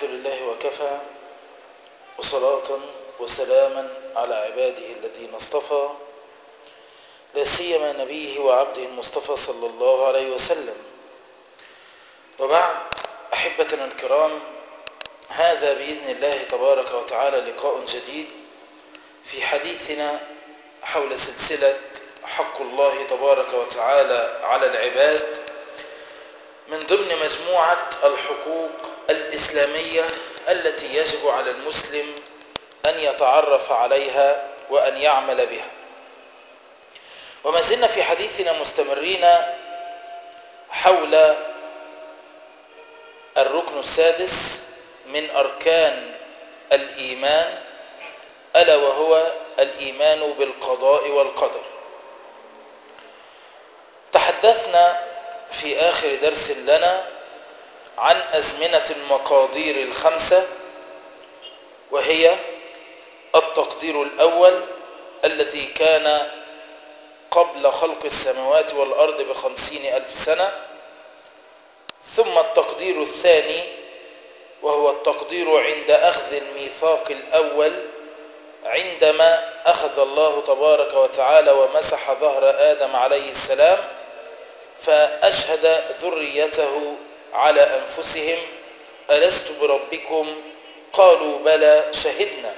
الحمد لله وكفى وصلاة وسلاما على عباده الذين اصطفى لا سيما نبيه وعبده المصطفى صلى الله عليه وسلم وبعد أحبتنا الكرام هذا بإذن الله تبارك وتعالى لقاء جديد في حديثنا حول سلسلة حق الله تبارك وتعالى على العباد من ضمن مجموعة الحقوق الإسلامية التي يجب على المسلم أن يتعرف عليها وأن يعمل بها وما زلنا في حديثنا مستمرين حول الركن السادس من أركان الإيمان ألا وهو الإيمان بالقضاء والقدر تحدثنا في آخر درس لنا عن أزمنة المقادير الخمسة وهي التقدير الأول الذي كان قبل خلق السماوات والأرض بخمسين ألف سنة ثم التقدير الثاني وهو التقدير عند أخذ الميثاق الأول عندما أخذ الله تبارك وتعالى ومسح ظهر آدم عليه السلام فأشهد ذريته على أنفسهم ألست بربكم قالوا بلى شهدنا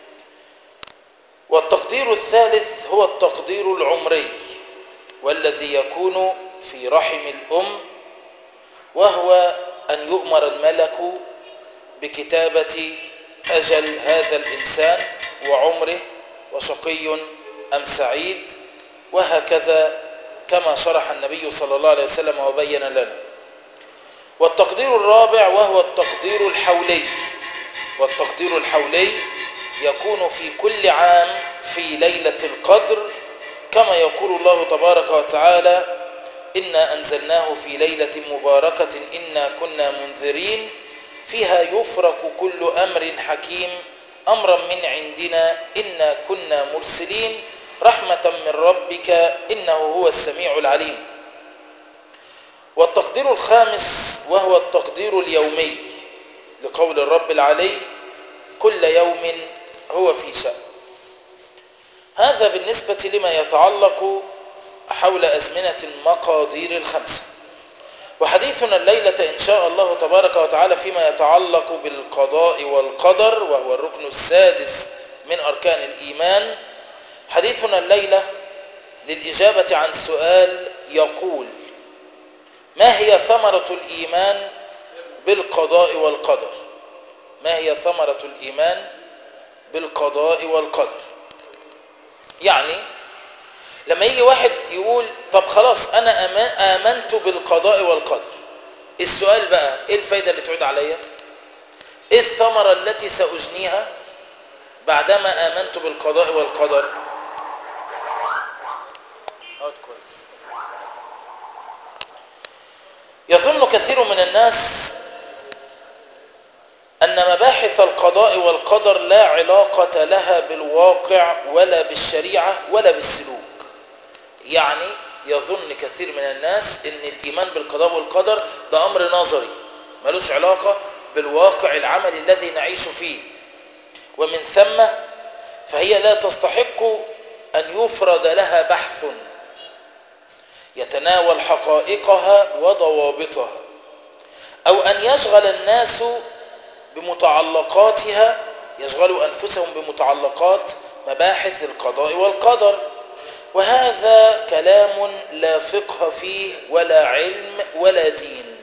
والتقدير الثالث هو التقدير العمري والذي يكون في رحم الأم وهو أن يؤمر الملك بكتابة أجل هذا الإنسان وعمره وشقي أم سعيد وهكذا كما شرح النبي صلى الله عليه وسلم وبين لنا والتقدير الرابع وهو التقدير الحولي والتقدير الحولي يكون في كل عام في ليلة القدر كما يقول الله تبارك وتعالى إنا أنزلناه في ليلة مباركة إنا كنا منذرين فيها يفرق كل أمر حكيم أمرا من عندنا إنا كنا مرسلين رحمة من ربك إنه هو السميع العليم والتقدير الخامس وهو التقدير اليومي لقول الرب العلي كل يوم هو في شأن هذا بالنسبة لما يتعلق حول أزمنة المقادير الخمسة وحديثنا الليلة إن شاء الله تبارك وتعالى فيما يتعلق بالقضاء والقدر وهو الركن السادس من أركان الإيمان حديثنا الليلة للإجابة عن سؤال يقول ما هي ثمرة الإيمان بالقضاء والقدر ما هي ثمرة الإيمان بالقضاء والقدر يعني لما يجي واحد يقول طب خلاص أنا آمنت بالقضاء والقدر السؤال بقى إيه الفايدة اللي تعود عليا إيه الثمرة التي سأجنيها بعدما آمنت بالقضاء والقدر يظن كثير من الناس أن مباحث القضاء والقدر لا علاقة لها بالواقع ولا بالشريعة ولا بالسلوك يعني يظن كثير من الناس أن الإيمان بالقضاء والقدر ده أمر نظري ملوش علاقة بالواقع العملي الذي نعيش فيه ومن ثم فهي لا تستحق أن يفرد لها بحث يتناول حقائقها وضوابطها أو أن يشغل الناس بمتعلقاتها يشغلوا أنفسهم بمتعلقات مباحث القضاء والقدر وهذا كلام لا فقه فيه ولا علم ولا دين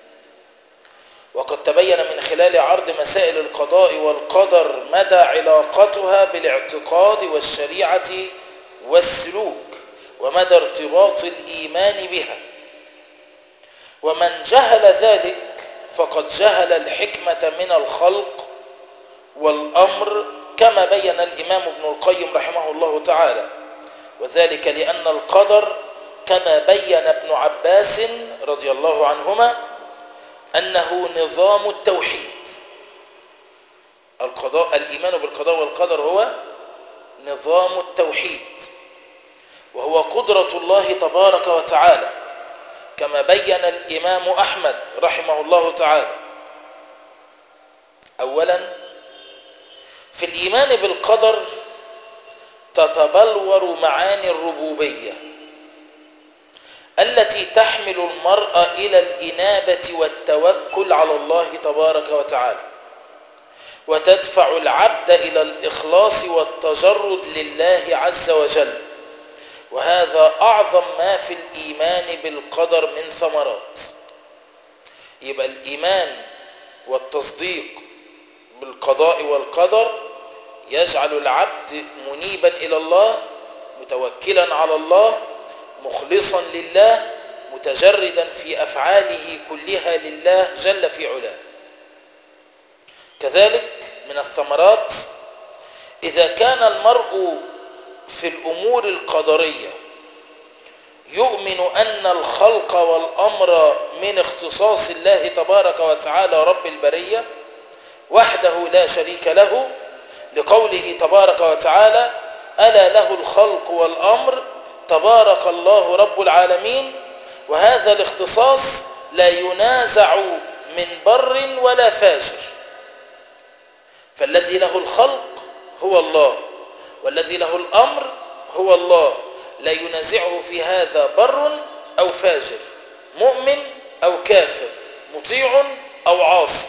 وقد تبين من خلال عرض مسائل القضاء والقدر مدى علاقتها بالاعتقاد والشريعة والسلوك ومدى ارتباط الإيمان بها ومن جهل ذلك فقد جهل الحكمة من الخلق والأمر كما بين الإمام ابن القيم رحمه الله تعالى وذلك لأن القدر كما بين ابن عباس رضي الله عنهما أنه نظام التوحيد القضاء الإيمان بالقضاء والقدر هو نظام التوحيد وهو قدرة الله تبارك وتعالى كما بين الإمام أحمد رحمه الله تعالى أولا في الإيمان بالقدر تتبلور معاني الربوبية التي تحمل المرء إلى الإنابة والتوكل على الله تبارك وتعالى وتدفع العبد إلى الإخلاص والتجرد لله عز وجل وهذا أعظم ما في الإيمان بالقدر من ثمرات يبقى الإيمان والتصديق بالقضاء والقدر يجعل العبد منيبا إلى الله متوكلا على الله مخلصا لله متجردا في أفعاله كلها لله جل في علاه كذلك من الثمرات إذا كان المرء في الأمور القدرية يؤمن أن الخلق والأمر من اختصاص الله تبارك وتعالى رب البرية وحده لا شريك له لقوله تبارك وتعالى ألا له الخلق والأمر تبارك الله رب العالمين وهذا الاختصاص لا ينازع من بر ولا فاجر فالذي له الخلق هو الله والذي له الأمر هو الله لا ينازعه في هذا بر أو فاجر مؤمن أو كافر مطيع أو عاصي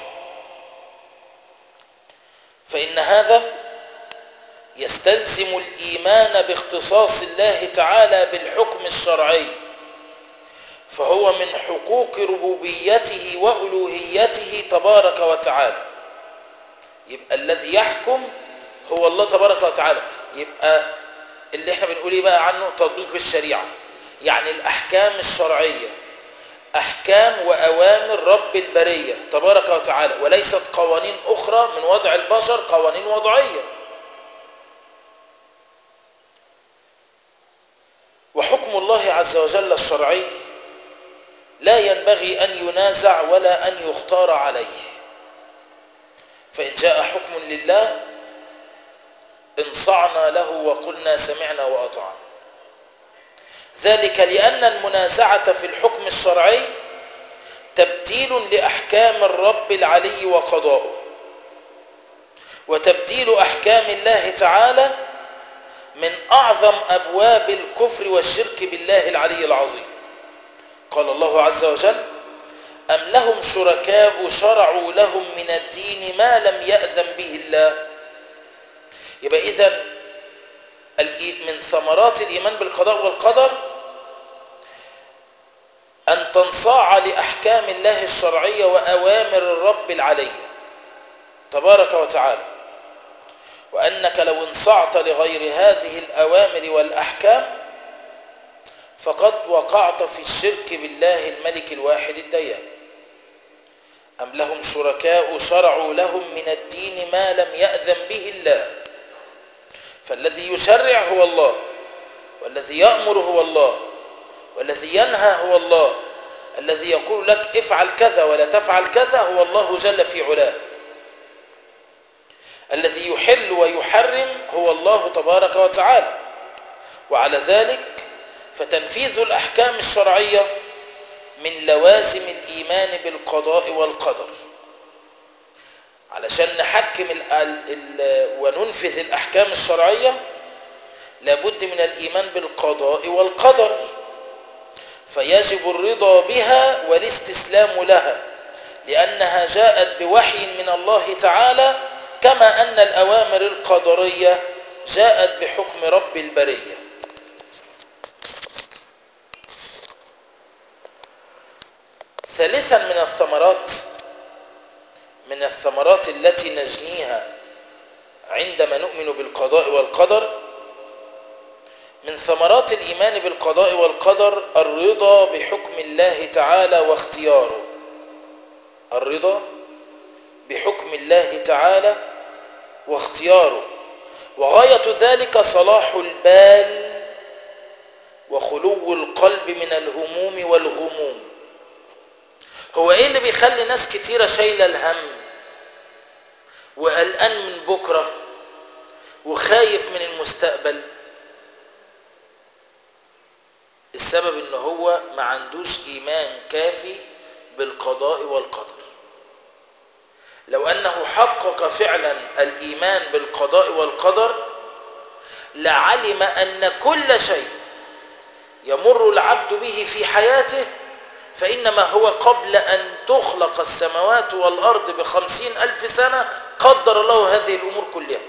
فإن هذا يستلزم الإيمان باختصاص الله تعالى بالحكم الشرعي فهو من حقوق ربوبيته وألوهيته تبارك وتعالى يبقى الذي يحكم هو الله تبارك وتعالى يبقى اللي احنا بنقول ايه بقى عنه تطبيق الشريعة يعني الأحكام الشرعية أحكام وأوامر رب البرية تبارك وتعالى وليست قوانين أخرى من وضع البشر قوانين وضعية وحكم الله عز وجل الشرعي لا ينبغي أن ينازع ولا أن يختار عليه فإن جاء حكم لله انصعنا له وقلنا سمعنا وأطعنا ذلك لأن المنازعة في الحكم الشرعي تبديل لأحكام الرب العلي وقضاؤه وتبديل أحكام الله تعالى من أعظم أبواب الكفر والشرك بالله العلي العظيم قال الله عز وجل أم لهم شركاء شرعوا لهم من الدين ما لم يأذن به الله يبقى إذن من ثمرات الإيمان بالقضاء والقدر أن تنصاع لأحكام الله الشرعية وأوامر الرب العلية تبارك وتعالى وأنك لو انصعت لغير هذه الأوامر والأحكام فقد وقعت في الشرك بالله الملك الواحد الديان أم لهم شركاء شرعوا لهم من الدين ما لم يأذن به الله فالذي يشرع هو الله والذي يأمر هو الله والذي ينهى هو الله الذي يقول لك افعل كذا ولا تفعل كذا هو الله جل في علاه الذي يحل ويحرم هو الله تبارك وتعالى وعلى ذلك فتنفيذ الأحكام الشرعية من لوازم الإيمان بالقضاء والقدر علشان نحكم ال ال وننفذ الأحكام الشرعية لابد من الإيمان بالقضاء والقدر فيجب الرضا بها والاستسلام لها لأنها جاءت بوحي من الله تعالى كما أن الأوامر القدرية جاءت بحكم رب البرية ثالثا من الثمرات من الثمرات التي نجنيها عندما نؤمن بالقضاء والقدر من ثمرات الإيمان بالقضاء والقدر الرضا بحكم الله تعالى واختياره الرضا بحكم الله تعالى واختياره وغاية ذلك صلاح البال وخلو القلب من الهموم والغموم هو ايه اللي بيخلي ناس كتيرة شايلة الهم وقلقان من بكرة وخايف من المستقبل السبب ان هو ما عندوش ايمان كافي بالقضاء والقدر لو أنه حقق فعلا الإيمان بالقضاء والقدر لعلم أن كل شيء يمر العبد به في حياته فإنما هو قبل أن تخلق السماوات والأرض بخمسين ألف سنة قدر الله هذه الأمور كلها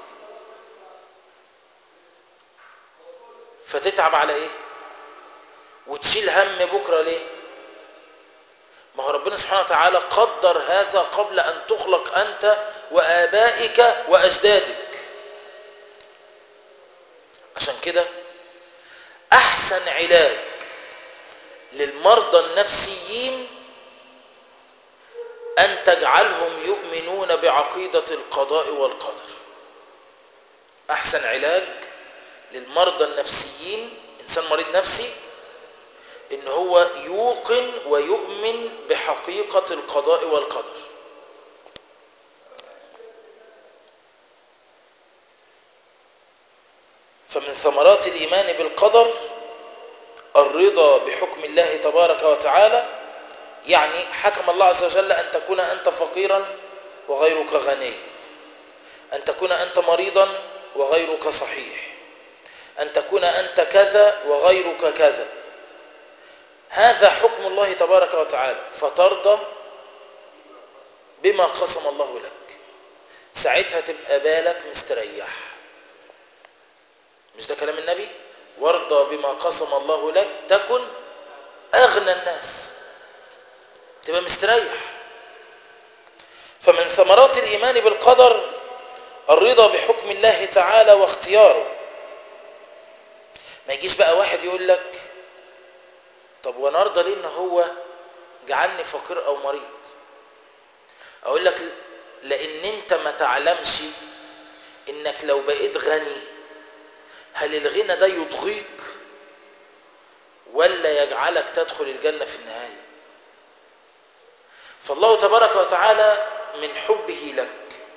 فتتعب على إيه وتشيل هم بكرة ليه ما هو ربنا سبحانه وتعالى قدر هذا قبل أن تخلق أنت وآبائك وأجدادك عشان كده أحسن علاج للمرضى النفسيين أن تجعلهم يؤمنون بعقيدة القضاء والقدر أحسن علاج للمرضى النفسيين إنسان مريض نفسي إن هو يوقن ويؤمن بحقيقة القضاء والقدر فمن ثمرات الإيمان بالقدر الرضا بحكم الله تبارك وتعالى يعني حكم الله عز وجل أن تكون أنت فقيرا وغيرك غني أن تكون أنت مريضا وغيرك صحيح أن تكون أنت كذا وغيرك كذا هذا حكم الله تبارك وتعالى فترضى بما قسم الله لك ساعتها تبقى بالك مستريح مش ده كلام النبي وارضى بما قسم الله لك تكن أغنى الناس تبقى مستريح فمن ثمرات الإيمان بالقدر الرضا بحكم الله تعالى واختياره ما يجيش بقى واحد يقول لك طب وانا ارضى ليه ان هو جعلني فقير او مريض اقول لك لان انت ما تعلمش انك لو بقيت غني هل الغنى ده يضغيك ولا يجعلك تدخل الجنة في النهاية فالله تبارك وتعالى من حبه لك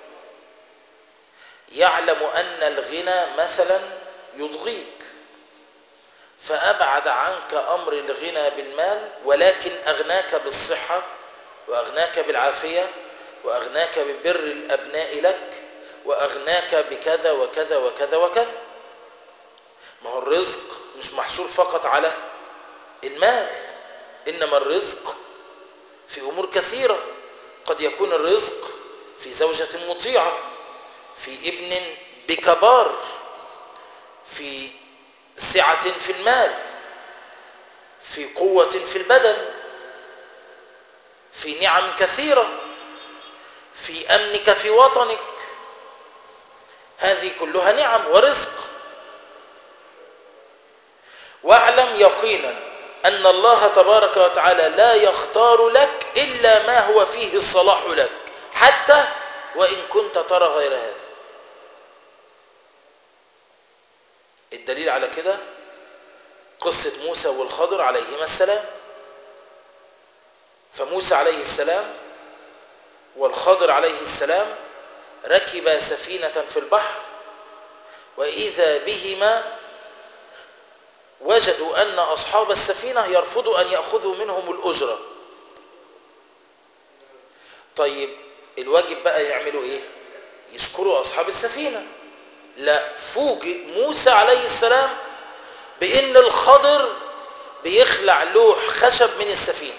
يعلم أن الغنى مثلا يضغيك فأبعد عنك أمر الغنى بالمال ولكن أغناك بالصحة وأغناك بالعافية وأغناك ببر الأبناء لك وأغناك بكذا وكذا وكذا وكذا ما هو الرزق مش محصور فقط على المال إنما الرزق في أمور كثيرة قد يكون الرزق في زوجة مطيعة في ابن بكبار في سعة في المال في قوة في البدن في نعم كثيرة في أمنك في وطنك هذه كلها نعم ورزق واعلم يقينا أن الله تبارك وتعالى لا يختار لك إلا ما هو فيه الصلاح لك حتى وإن كنت ترى غير هذا الدليل على كده قصة موسى والخضر عليهما السلام فموسى عليه السلام والخضر عليه السلام ركبا سفينة في البحر وإذا بهما وجدوا أن أصحاب السفينة يرفضوا أن يأخذوا منهم الأجرة طيب الواجب بقى يعملوا إيه يشكروا أصحاب السفينة لا فوجئ موسى عليه السلام بأن الخضر بيخلع لوح خشب من السفينة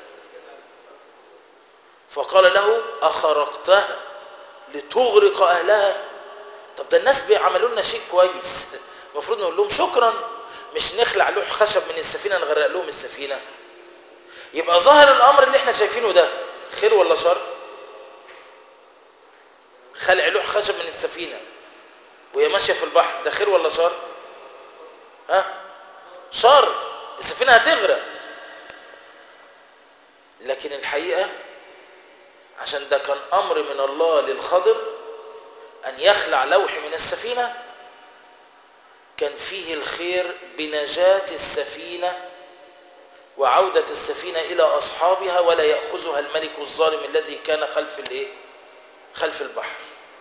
فقال له أخرقتها لتغرق أهلها طب ده الناس بيعملوا لنا شيء كويس المفروض نقول لهم شكرا مش نخلع لوح خشب من السفينة نغرق لهم السفينة يبقى ظاهر الأمر اللي احنا شايفينه ده خير ولا شر خلع لوح خشب من السفينة وهي ماشية في البحر ده خير ولا شر ها شر السفينة هتغرق لكن الحقيقة عشان ده كان أمر من الله للخضر أن يخلع لوح من السفينة كان فيه الخير بنجاة السفينة وعودة السفينة إلى أصحابها ولا يأخذها الملك الظالم الذي كان خلف الإيه؟ خلف البحر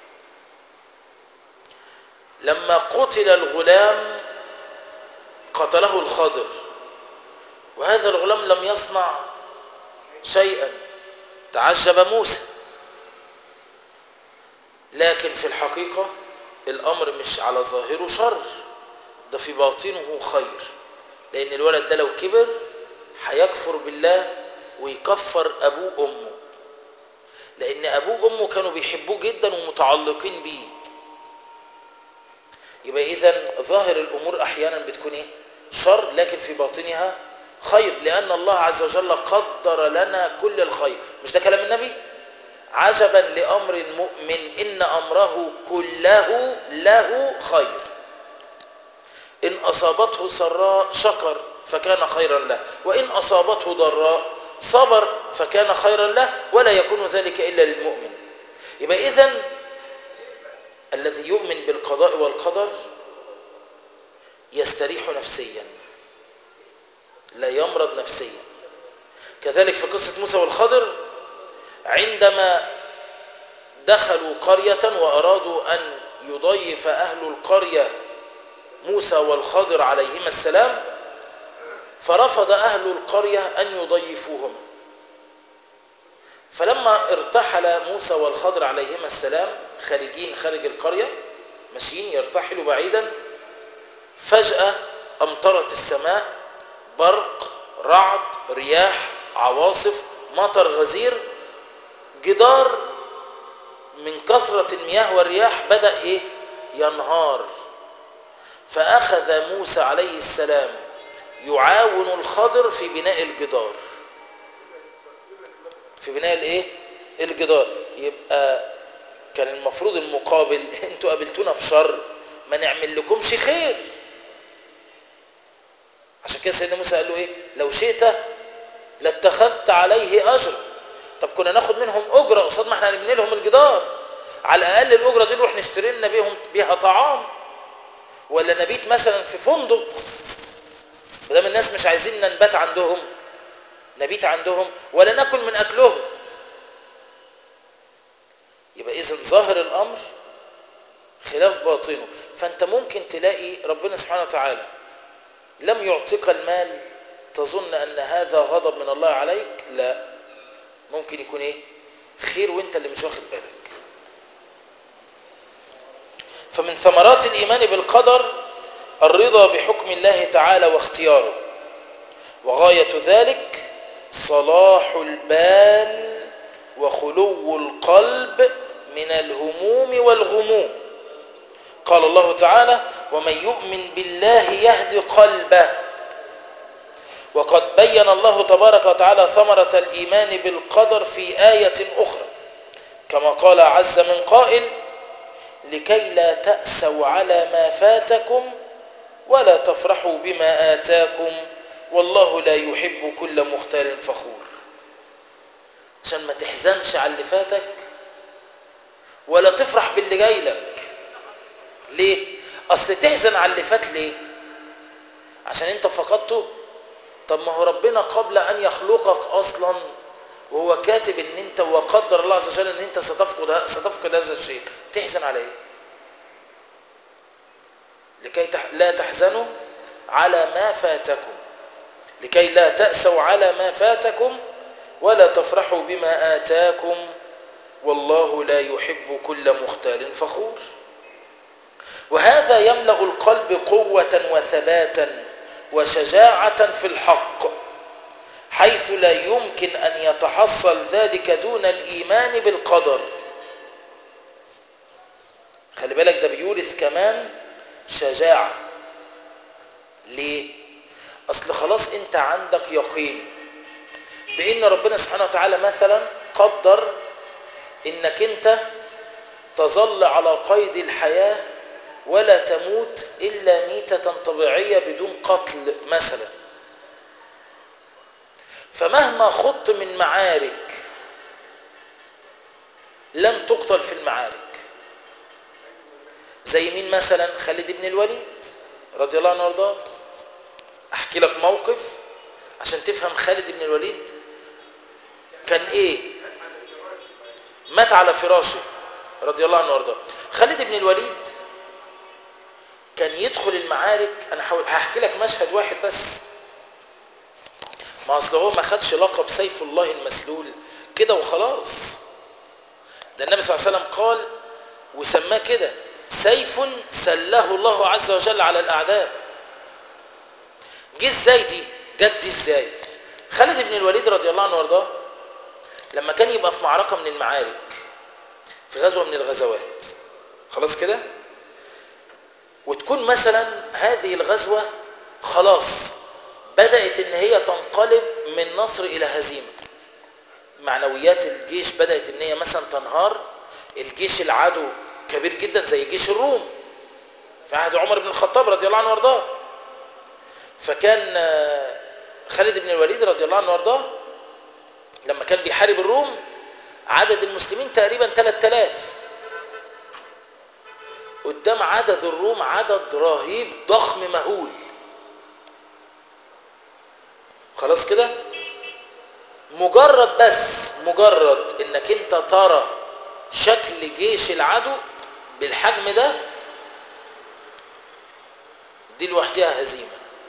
لما قتل الغلام قتله الخضر وهذا الغلام لم يصنع شيئا تعجب موسى لكن في الحقيقة الأمر مش على ظاهره شر ده في باطنه خير لأن الولد ده لو كبر هيكفر بالله ويكفر أبوه وأمه لأن أبوه وأمه كانوا بيحبوه جدا ومتعلقين بيه يبقى إذا ظاهر الأمور أحيانا بتكون إيه؟ شر لكن في باطنها خير لأن الله عز وجل قدر لنا كل الخير مش ده كلام النبي عجبا لأمر المؤمن إن أمره كله له خير إن أصابته سراء شكر فكان خيرا له وإن أصابته ضراء صبر فكان خيرا له ولا يكون ذلك إلا للمؤمن يبقى إذن الذي يؤمن بالقضاء والقدر يستريح نفسيا لا يمرض نفسيا كذلك في قصة موسى والخضر عندما دخلوا قرية وأرادوا أن يضيف أهل القرية موسى والخضر عليهما السلام فرفض أهل القرية أن يضيفوهما فلما ارتحل موسى والخضر عليهما السلام خارجين خارج القرية ماشيين يرتحلوا بعيدا فجأة أمطرت السماء برق رعد رياح عواصف مطر غزير جدار من كثرة المياه والرياح بدأ إيه؟ ينهار فأخذ موسى عليه السلام يعاون الخضر في بناء الجدار في بناء الايه الجدار يبقى كان المفروض المقابل انتوا قابلتونا بشر ما نعمل لكمش خير عشان كده سيدنا موسى قال له ايه لو شئت لاتخذت عليه اجر طب كنا ناخد منهم اجره قصاد ما احنا هنبني لهم الجدار على الاقل الاجره دي نروح نشتري لنا بيهم بيها طعام ولا نبيت مثلا في فندق بدل الناس مش عايزين نبات عندهم نبيت عندهم ولا ناكل من اكلهم يبقى اذا ظاهر الامر خلاف باطنه فانت ممكن تلاقي ربنا سبحانه وتعالى لم يعطيك المال تظن ان هذا غضب من الله عليك لا ممكن يكون ايه خير وانت اللي مش واخد بالك فمن ثمرات الايمان بالقدر الرضا بحكم الله تعالى واختياره وغايه ذلك صلاح البال وخلو القلب من الهموم والغموم قال الله تعالى ومن يؤمن بالله يهدي قلبه وقد بين الله تبارك وتعالى ثمرة الإيمان بالقدر في آية أخرى كما قال عز من قائل لكي لا تأسوا على ما فاتكم ولا تفرحوا بما آتاكم والله لا يحب كل مختال فخور عشان ما تحزنش على اللي فاتك ولا تفرح باللي جاي لك ليه اصل تحزن على اللي فات ليه عشان انت فقدته طب ما هو ربنا قبل ان يخلقك اصلا وهو كاتب ان انت وقدر الله عز وجل ان انت ستفقد ستفقد هذا الشيء تحزن على ايه لكي تح... لا تحزنوا على ما فاتكم لكي لا تأسوا على ما فاتكم ولا تفرحوا بما آتاكم والله لا يحب كل مختال فخور وهذا يملأ القلب قوة وثباتا وشجاعة في الحق حيث لا يمكن أن يتحصل ذلك دون الإيمان بالقدر خلي بالك ده بيورث كمان شجاعة ليه؟ أصل خلاص أنت عندك يقين بأن ربنا سبحانه وتعالى مثلا قدر أنك أنت تظل على قيد الحياة ولا تموت إلا ميتة طبيعية بدون قتل مثلا فمهما خضت من معارك لن تقتل في المعارك زي مين مثلا خالد بن الوليد رضي الله عنه وارضاه احكي لك موقف عشان تفهم خالد بن الوليد كان ايه مات على فراشه رضي الله عنه وارضاه خالد بن الوليد كان يدخل المعارك انا حاول هحكي لك مشهد واحد بس ما اصل هو ما خدش لقب سيف الله المسلول كده وخلاص ده النبي صلى الله عليه وسلم قال وسماه كده سيف سله الله عز وجل على الأعداء جه ازاي دي جت دي ازاي خالد بن الوليد رضي الله عنه وارضاه لما كان يبقى في معركة من المعارك في غزوة من الغزوات خلاص كده وتكون مثلا هذه الغزوة خلاص بدأت ان هي تنقلب من نصر الى هزيمة معنويات الجيش بدأت ان هي مثلا تنهار الجيش العدو كبير جدا زي جيش الروم في عهد عمر بن الخطاب رضي الله عنه وارضاه فكان خالد بن الوليد رضي الله عنه وارضاه لما كان بيحارب الروم عدد المسلمين تقريبا 3000 قدام عدد الروم عدد رهيب ضخم مهول خلاص كده مجرد بس مجرد انك انت ترى شكل جيش العدو بالحجم ده دي لوحدها هزيمة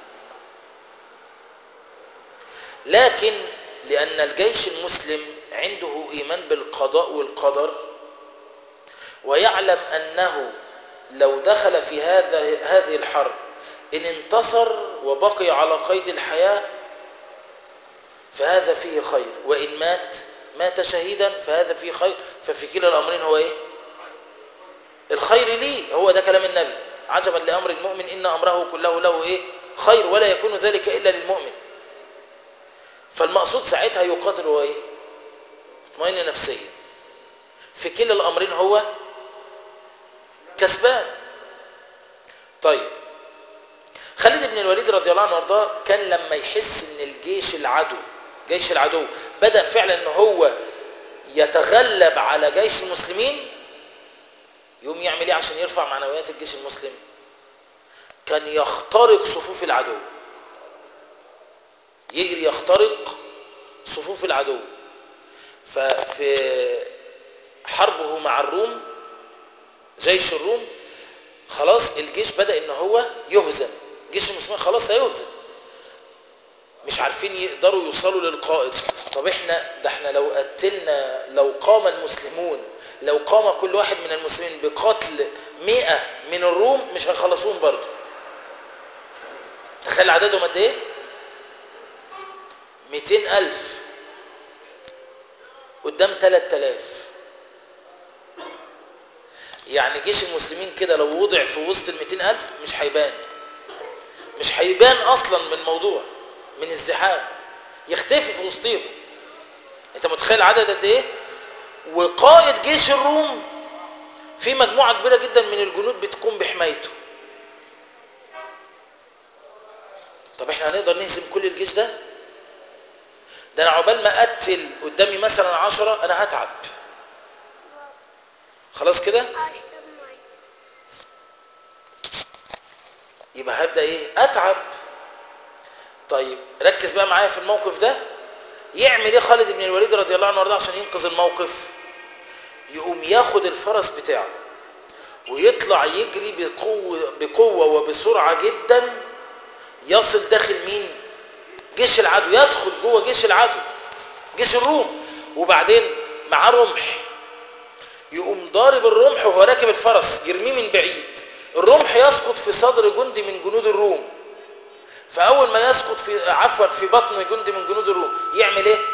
لكن لأن الجيش المسلم عنده إيمان بالقضاء والقدر ويعلم أنه لو دخل في هذا هذه الحرب إن انتصر وبقي على قيد الحياة فهذا فيه خير وإن مات مات شهيدا فهذا فيه خير ففي كلا الأمرين هو إيه الخير لي هو ده كلام النبي عجبا لأمر المؤمن إن أمره كله له إيه خير ولا يكون ذلك إلا للمؤمن فالمقصود ساعتها يقاتل هو إيه اطمئن نفسيا في كلا الأمرين هو كسبان طيب خالد بن الوليد رضي الله عنه وارضاه كان لما يحس ان الجيش العدو جيش العدو بدأ فعلا ان هو يتغلب على جيش المسلمين يقوم يعمل ايه عشان يرفع معنويات الجيش المسلم كان يخترق صفوف العدو يجري يخترق صفوف العدو ففي حربه مع الروم جيش الروم خلاص الجيش بدأ ان هو يهزم جيش المسلمين خلاص هيهزم مش عارفين يقدروا يوصلوا للقائد طب احنا ده احنا لو قتلنا لو قام المسلمون لو قام كل واحد من المسلمين بقتل مئة من الروم مش هيخلصوهم برضه تخيل عددهم قد ايه مئتين ألف قدام تلات آلاف يعني جيش المسلمين كده لو وضع في وسط المئتين ألف مش هيبان مش هيبان أصلا من الموضوع من الزحام يختفي في وسطهم انت متخيل عدد قد ايه وقائد جيش الروم في مجموعة كبيرة جدا من الجنود بتقوم بحمايته طب احنا هنقدر نهزم كل الجيش ده ده انا عقبال ما اقتل قدامي مثلا عشرة انا هتعب خلاص كده يبقى هبدأ ايه اتعب طيب ركز بقى معايا في الموقف ده يعمل ايه خالد بن الوليد رضي الله عنه وارضاه عشان ينقذ الموقف يقوم ياخد الفرس بتاعه ويطلع يجري بقوة, بقوة وبسرعة جدا يصل داخل مين جيش العدو يدخل جوه جيش العدو جيش الروم وبعدين معاه رمح يقوم ضارب الرمح وهو راكب الفرس يرميه من بعيد الرمح يسقط في صدر جندي من جنود الروم فاول ما يسقط في عفوا في بطن جندي من جنود الروم يعمل ايه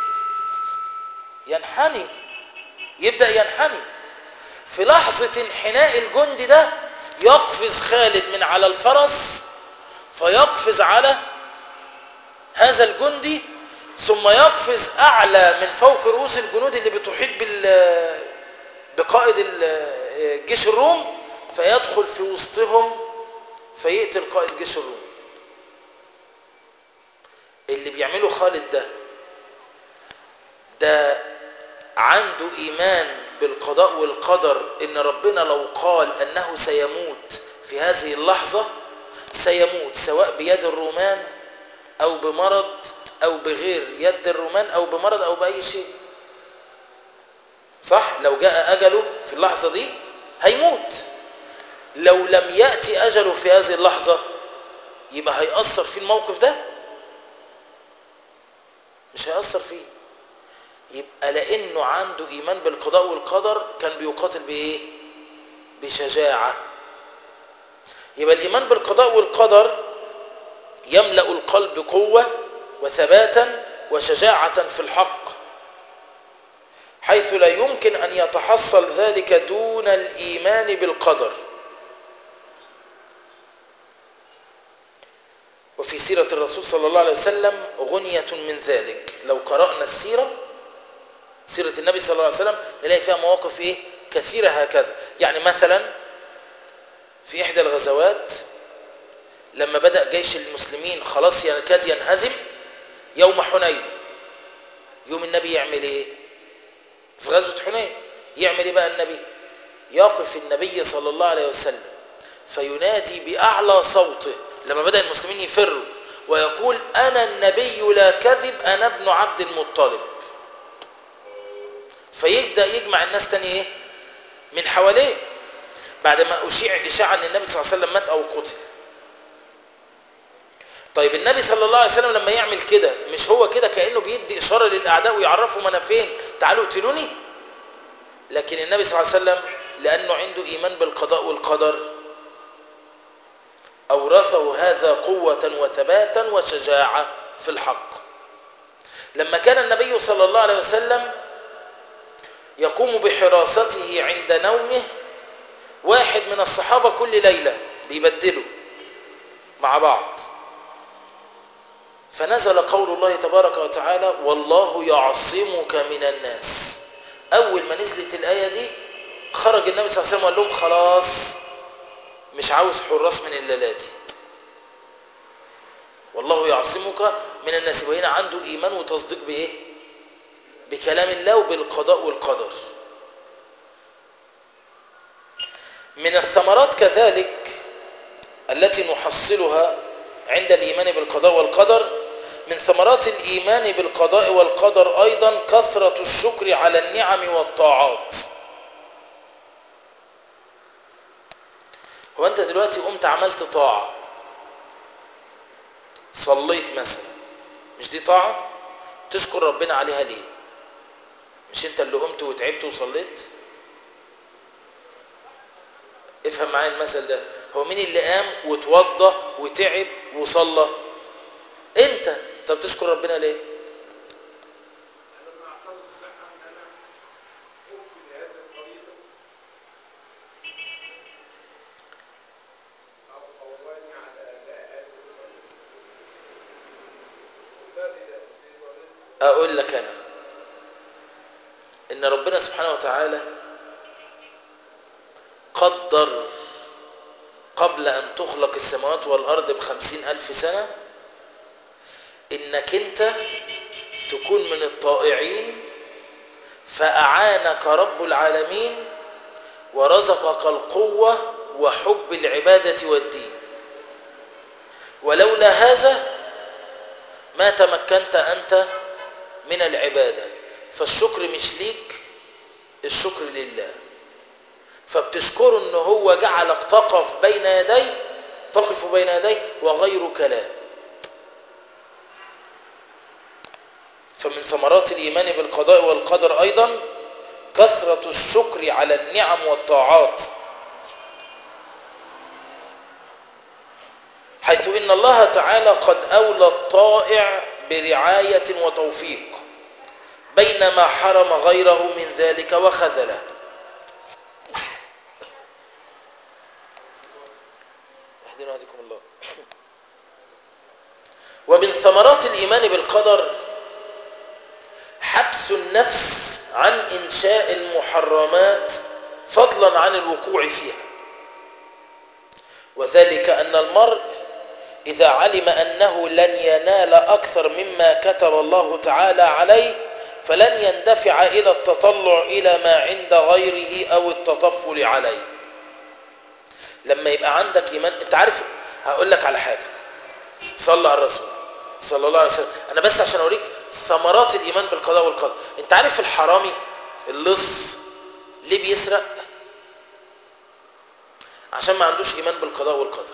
ينحني يبدا ينحني في لحظه انحناء الجندي ده يقفز خالد من على الفرس فيقفز على هذا الجندي ثم يقفز اعلى من فوق رؤوس الجنود اللي بتحيط بال بقائد جيش الروم فيدخل في وسطهم فيقتل قائد جيش الروم اللي بيعمله خالد ده ده عنده ايمان بالقضاء والقدر ان ربنا لو قال انه سيموت في هذه اللحظة سيموت سواء بيد الرومان او بمرض او بغير يد الرومان او بمرض او باي شيء صح لو جاء اجله في اللحظة دي هيموت لو لم يأتي اجله في هذه اللحظة يبقى هيأثر في الموقف ده مش هيأثر فيه يبقى لانه عنده ايمان بالقضاء والقدر كان بيقاتل بايه بشجاعة يبقى الإيمان بالقضاء والقدر يملأ القلب قوة وثباتا وشجاعة في الحق حيث لا يمكن أن يتحصل ذلك دون الإيمان بالقدر وفي سيرة الرسول صلى الله عليه وسلم غنية من ذلك لو قرأنا السيرة سيرة النبي صلى الله عليه وسلم نلاقي فيها مواقف إيه كثيرة هكذا يعني مثلا في إحدى الغزوات لما بدأ جيش المسلمين خلاص يكاد ينهزم يوم حنين يوم النبي يعمل ايه في غزوة حنين يعمل ايه بقى النبي يقف النبي صلى الله عليه وسلم فينادي بأعلى صوته لما بدأ المسلمين يفروا ويقول أنا النبي لا كذب أنا ابن عبد المطلب فيبدأ يجمع الناس تاني ايه من حواليه بعد ما أشيع إشاعة أن النبي صلى الله عليه وسلم مات أو قتل طيب النبي صلى الله عليه وسلم لما يعمل كده مش هو كده كأنه بيدي إشارة للأعداء ويعرفهم أنا فين تعالوا اقتلوني لكن النبي صلى الله عليه وسلم لأنه عنده إيمان بالقضاء والقدر أورثه هذا قوة وثباتا وشجاعة في الحق لما كان النبي صلى الله عليه وسلم يقوم بحراسته عند نومه واحد من الصحابة كل ليلة بيبدلوا مع بعض فنزل قول الله تبارك وتعالى والله يعصمك من الناس أول ما نزلت الآية دي خرج النبي صلى الله عليه وسلم وقال لهم خلاص مش عاوز حراس من الليلة دي والله يعصمك من الناس وهنا عنده إيمان وتصديق بإيه بكلام الله وبالقضاء والقدر من الثمرات كذلك التي نحصلها عند الإيمان بالقضاء والقدر من ثمرات الإيمان بالقضاء والقدر أيضا كثرة الشكر على النعم والطاعات هو أنت دلوقتي قمت عملت طاعة صليت مثلا مش دي طاعة تشكر ربنا عليها ليه مش انت اللي قمت وتعبت وصليت افهم معايا المثل ده هو مين اللي قام وتوضى وتعب وصلى انت طب بتشكر ربنا ليه اقول لك انا ان ربنا سبحانه وتعالى قدر قبل أن تخلق السماوات والأرض بخمسين ألف سنة إنك أنت تكون من الطائعين فأعانك رب العالمين ورزقك القوة وحب العبادة والدين ولولا هذا ما تمكنت أنت من العبادة فالشكر مش ليك الشكر لله فبتشكره ان هو جعلك تقف بين يديه تقف بين يديه وغير كلام فمن ثمرات الإيمان بالقضاء والقدر أيضا كثرة الشكر على النعم والطاعات حيث إن الله تعالى قد أولى الطائع برعاية وتوفيق بينما حرم غيره من ذلك وخذله يهدينا ويهديكم الله ومن ثمرات الإيمان بالقدر حبس النفس عن إنشاء المحرمات فضلا عن الوقوع فيها وذلك أن المرء إذا علم أنه لن ينال أكثر مما كتب الله تعالى عليه فلن يندفع إلى التطلع إلى ما عند غيره أو التطفل عليه لما يبقى عندك إيمان أنت عارف هقول لك على حاجة صلى على الرسول صلى الله عليه وسلم أنا بس عشان أوريك ثمرات الإيمان بالقضاء والقدر أنت عارف الحرامي اللص ليه بيسرق عشان ما عندوش إيمان بالقضاء والقدر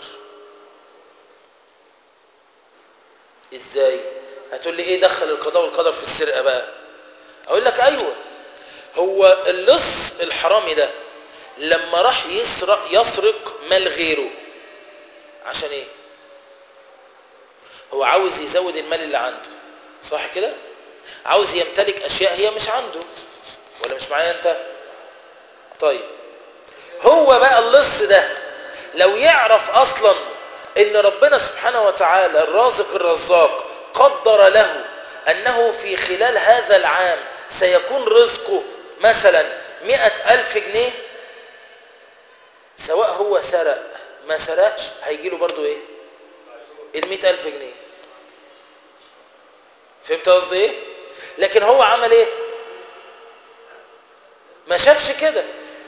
إزاي هتقول لي إيه دخل القضاء والقدر في السرقة بقى أقول لك أيوة هو اللص الحرامي ده لما راح يسرق يسرق مال غيره عشان ايه هو عاوز يزود المال اللي عنده صح كده عاوز يمتلك اشياء هي مش عنده ولا مش معايا انت طيب هو بقى اللص ده لو يعرف اصلا ان ربنا سبحانه وتعالى الرازق الرزاق قدر له انه في خلال هذا العام سيكون رزقه مثلا مئة الف جنيه سواء هو سرق ما سرقش هيجي له برضو ايه المئة الف جنيه فهمت قصدي ايه لكن هو عمل ايه ما شافش كده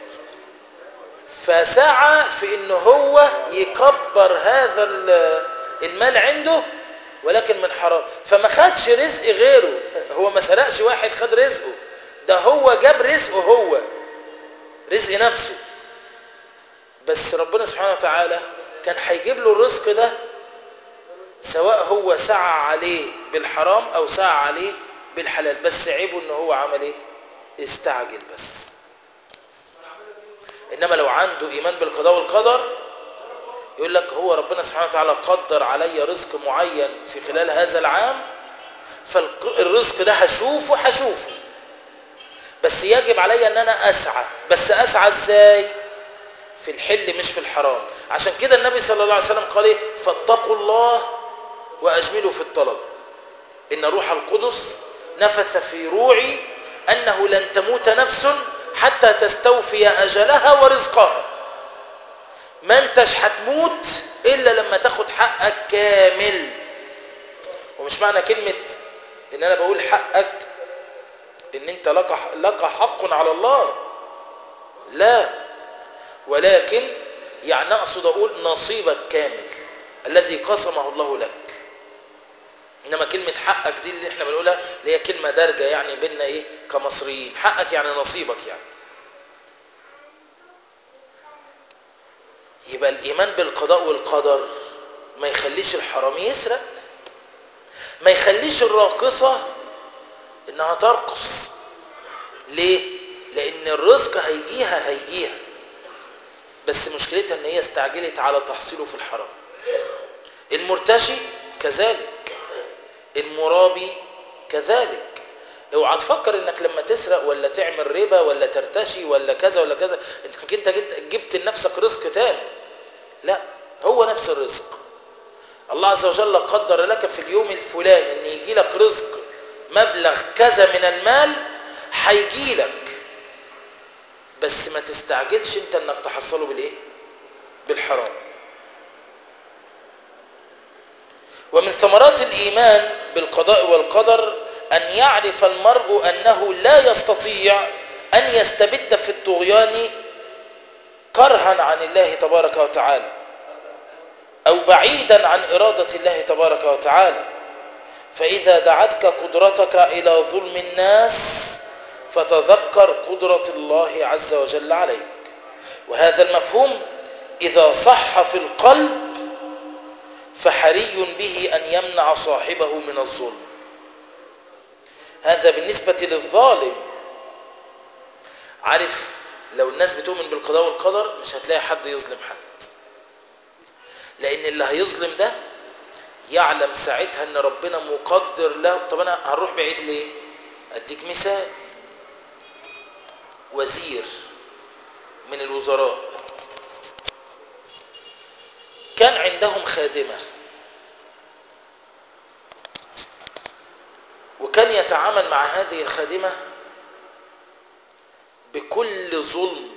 فسعى في ان هو يكبر هذا المال عنده ولكن من حرام فما خدش رزق غيره هو ما سرقش واحد خد رزقه ده هو جاب رزقه هو رزق نفسه بس ربنا سبحانه وتعالى كان هيجيب له الرزق ده سواء هو سعى عليه بالحرام او سعى عليه بالحلال بس عيبه ان هو عمل ايه استعجل بس انما لو عنده ايمان بالقضاء والقدر يقول لك هو ربنا سبحانه وتعالى قدر علي رزق معين في خلال هذا العام فالرزق ده هشوفه هشوفه بس يجب علي ان انا اسعى بس اسعى ازاي في الحل مش في الحرام عشان كده النبي صلى الله عليه وسلم قال ايه فاتقوا الله واجملوا في الطلب ان روح القدس نفث في روعي انه لن تموت نفس حتى تستوفي اجلها ورزقها ما انتش هتموت الا لما تاخد حقك كامل ومش معنى كلمة ان انا بقول حقك ان انت لك لك حق على الله لا ولكن يعني اقصد اقول نصيبك كامل الذي قسمه الله لك انما كلمة حقك دي اللي احنا بنقولها اللي هي كلمة دارجة يعني بيننا ايه كمصريين حقك يعني نصيبك يعني يبقى الايمان بالقضاء والقدر ما يخليش الحرامي يسرق ما يخليش الراقصة انها ترقص ليه لان الرزق هيجيها هيجيها بس مشكلتها ان هي استعجلت على تحصيله في الحرام المرتشي كذلك المرابي كذلك اوعى تفكر انك لما تسرق ولا تعمل ربا ولا ترتشي ولا كذا ولا كذا انك انت جبت لنفسك رزق تاني لا هو نفس الرزق الله عز وجل قدر لك في اليوم الفلاني ان يجي لك رزق مبلغ كذا من المال هيجي لك بس ما تستعجلش انت انك تحصله بالايه بالحرام ومن ثمرات الايمان بالقضاء والقدر ان يعرف المرء انه لا يستطيع ان يستبد في الطغيان كرها عن الله تبارك وتعالى او بعيدا عن اراده الله تبارك وتعالى فاذا دعتك قدرتك الى ظلم الناس فتذكر قدره الله عز وجل عليك وهذا المفهوم اذا صح في القلب فحري به ان يمنع صاحبه من الظلم هذا بالنسبه للظالم عارف لو الناس بتؤمن بالقضاء والقدر مش هتلاقي حد يظلم حد لان اللي هيظلم ده يعلم ساعتها ان ربنا مقدر له طب انا هنروح بعيد ليه اديك مثال وزير من الوزراء كان عندهم خادمة وكان يتعامل مع هذه الخادمة بكل ظلم